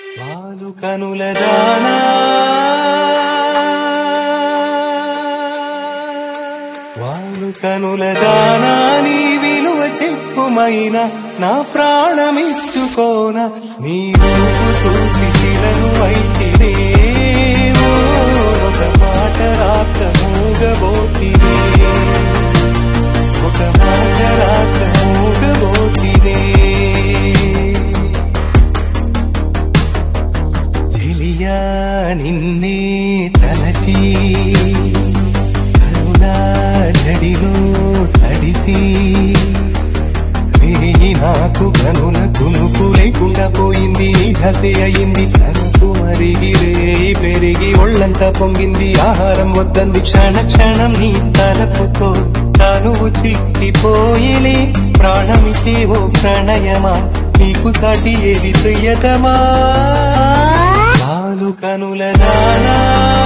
పాలు కనుల దానా వాలు కనుల దానా నీ విలువ చెప్పుమైన నా ప్రాణమిచ్చుకోన నీ రూపు చూసి శిలను అయితినే ఒక మాట రాక మూగబోతినే ఒక మాట రాక మూగబోతినే చెలియా నిన్నే తలచి కరుణా జడిలో తడిసి రేయి నాకు కనుల కునుకు లేకుండా పోయింది నీ దశే అయింది తనకు మరిగి రేయి పెరిగి ఒళ్ళంతా పొంగింది ఆహారం వద్దంది క్షణ క్షణం నీ తలపుతో తనువు చిక్కిపోయేలే ప్రాణమిచే ఓ ప్రణయమా నీకు సాటి ఏది ప్రియతమా పాలు కనుల దానా